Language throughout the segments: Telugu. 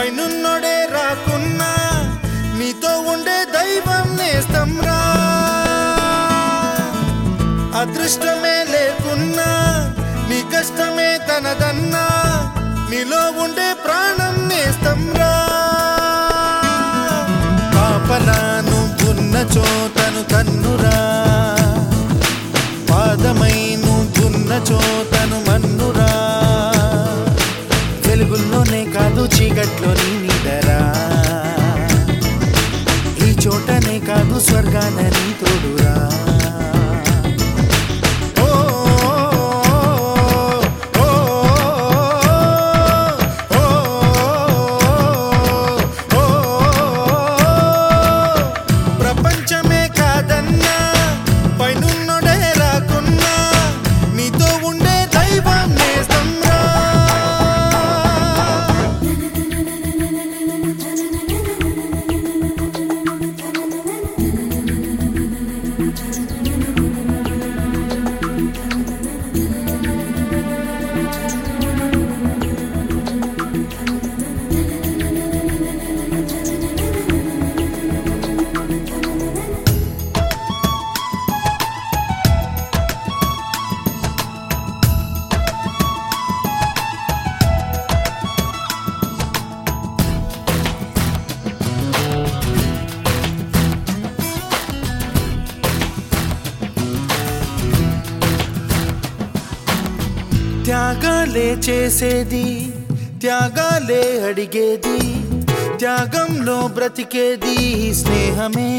పైనున్నోడే రాకున్నా నీతో ఉండే దైవం నేస్తం రా అదృష్టమే లేకున్నా నీ కష్టమే తనదన్నా నీలో ఉండే ప్రాణం నేస్తం రా పాపలాను ఉన్న చోతను కన్నురా పాదమై నువ్వున్న చోతను మన్నురా వెలుగుల్లోనే కాదు చీకట్లోని నిదరా ఈ చోటనే కాదు స్వర్గానని తోడురా ఓ, ఓ, ఓ, ఓ, ఓ, ప్రపంచమే కాదన్నా పైనున్నోడే రాకున్నా నీతో ఉండే దైవం నేస్తం రా త్యాగాలే చేసేది త్యాగాలే అడిగేది త్యాగంలో బ్రతికేది స్నేహమే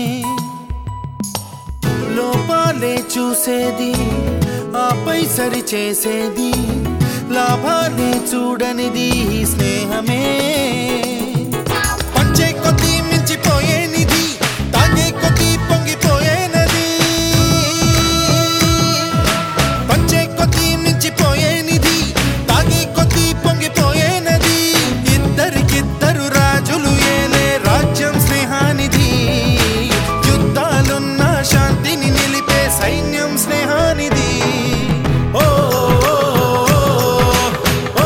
లోపాలే చూసేది ఆపై సరి చేసేది లాభాలే చూడనిది స్నేహమే పంచే కొద్దీ మించిపోయే నిధి తాగే కొద్దీ పొంగిపోయే నది పంచే కొద్దీ మించిపోయే నిధి తాగే కొద్దీ పొంగిపోయే నది ఇద్దరికిద్దరు రాజులు ఏలే రాజ్యం స్నేహానిధి యుద్ధాలున్న శాంతిని నిలిపే సైన్యం స్నేహానిధి ఓ ఓ, ఓ,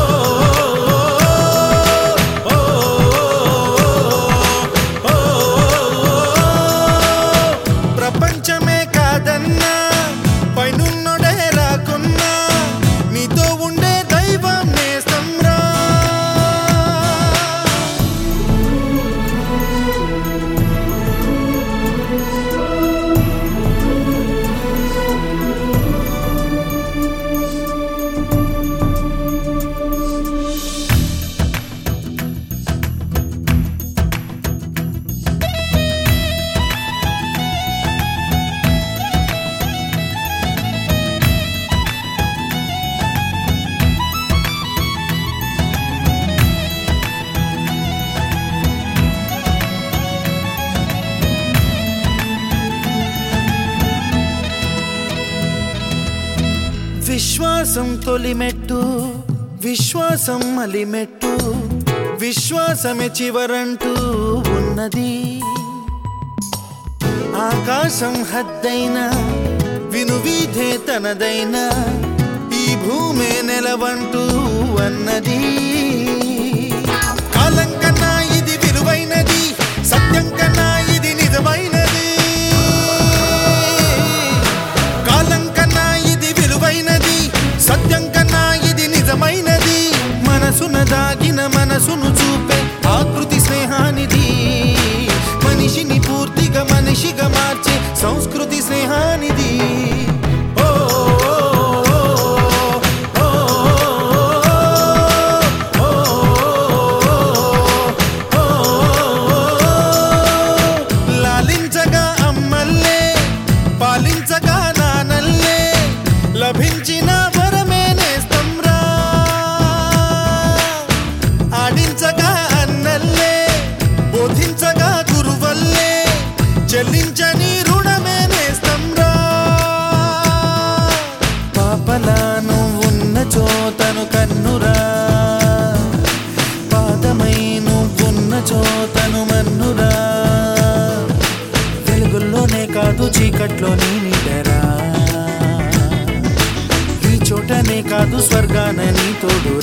ఓ, ఓ, ప్రపంచమే కాదన్నా పైనున్నోడే రాకున్నా నీతో ఉండే దైవం నేస్తం రా విశ్వాసం తొలిమెట్టు విశ్వాసం అలిమెట్టు విశ్వాసమే చివరంటూ ఉన్నది ఆకాశం హద్దైన వినువీధే తనదైన ఈ భూమే నెలవంటూ అన్నది కాలం కన్నా ఇది విలువైనది సత్యం కన్నా ఇది నిజమైనది కాలం కన్నా ఇది విలువైనది సత్యం కన్నా ఇది నిజమైనది మనసున దాగిన మనసును చూపే ఆకృతి స్నేహానిది మనిషిని పూర్తిగా మనిషిగా మార్చే సంస్కృతి స్నేహానిది ఓ, ఓ, ఓ, ఓ, ఓ, లాలించగా అమ్మల్లే పాలించగా నానల్లే లభించిన వరమే నేస్తం రా ఆడించగా అన్నల్లే బోధించగా గురువల్లే చెల్లించని రుణమే నేస్తం రా పాపలాను ఉన్న చోతను కన్నురా పాదమై నువ్వున్న చోతను మన్నురా వెలుగుల్లోనే కాదు చీకట్లోని నిడరా ఈ చోటనే కాదు స్వర్గానని తోడురా